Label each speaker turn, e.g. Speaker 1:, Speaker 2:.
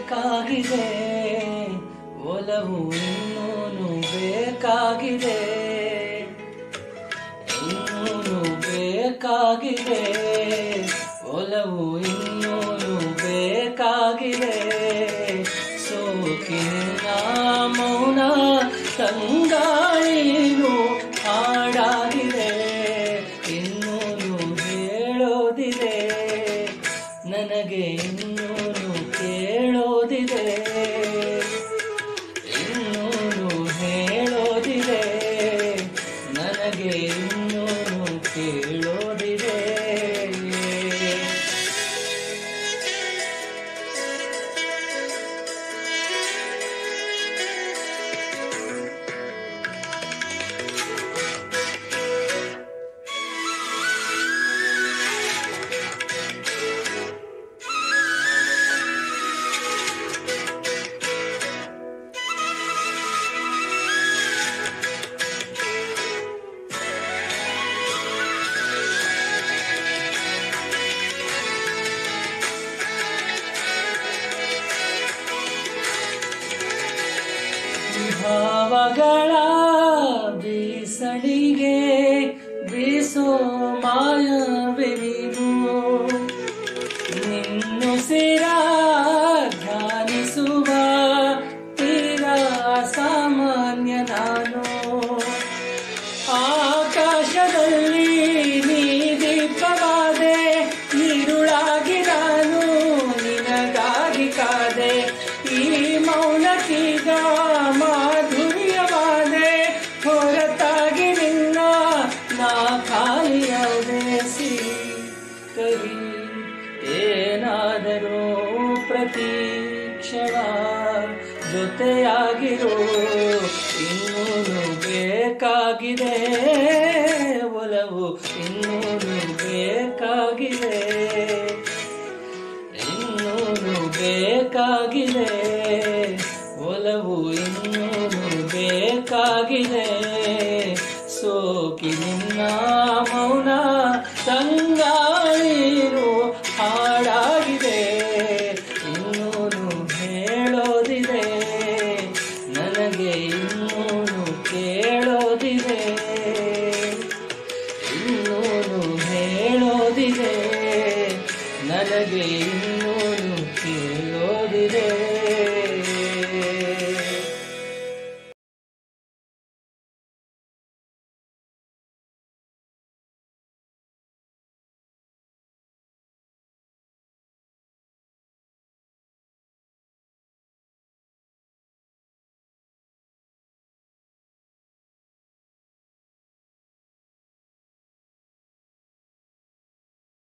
Speaker 1: ಬೇಕಾಗಿದೆ ಒಲವು ಇನ್ನೂನು ಬೇಕಾಗಿದೆ ಇನ್ನೂನು ಬೇಕಾಗಿದೆ ಒಲವು ಇನ್ನೂನು ಬೇಕಾಗಿದೆ ಸೋಕಿನ ಮೌನ ತಂಗಾಳಿನು ಹಾಡಾಗಿದೆ ಇನ್ನೂನು ಹೇಳೋದಿದೆ ನನಗೆ ಇನ್ನೂನು ಕೇಳೋದಿದೆ ಇನ್ನೂನು ಹೇಳೋದಿದೆ ನನಗೆ ಇನ್ನೂನು ಕೇಳೋದಿದೆ ಭಾವಗಳ ಬೀಸಣಿಗೆ ಬೀಸೋ ಮಾಯವೆನಿದು ನಿನ್ನುಸಿರ ಧ್ಯಾನಿಸುವ ತೀರ ಸಾಮಾನ್ಯ ನಾನು ಆಕಾಶದಲ್ಲಿ ನೀ ದೀಪವಾದೆ ഇരുಳಾಗಿ ನಾನು ನಿನಗಾಗಿ ಕಾದೆ ಈ ಮೌನಕ್ಕೀಗ ಮಾಧುರ್ಯವಾದೆ ಹೊರತಾಗಿ ನಿನ್ನ ನಾ ಖಾಲಿಯಾದೆ ಕರಿ ಏನಾದರೂ ಪ್ರತಿ ಕ್ಷಣ ಜೊತೆಯಾಗಿರೋ ಇನ್ನೂನು ಬೇಕಾಗಿದೆ ಒಲವು ಇನ್ನೂನು ಬೇಕಾಗಿದೆ ಇನ್ನೂನು ಬೇಕಾಗಿದೆ ಒಲವು ಇನ್ನೂನು ಬೇಕಾಗಿದೆ ಸೋಕಿ ನಿನ್ನ ಮೌನ ತಂಗಾಳಿರು ಹಾಡಾಗಿದೆ ಇನ್ನೂನು ಹೇಳೋದಿದೆ ನನಗೆ ಇನ್ನೂನು ಕೇಳೋದಿದೆ ಇನ್ನೂನು ಹೇಳೋದಿದೆ ನನಗೆ ಇನ್ನೂನು ಕೇಳೋದಿದೆ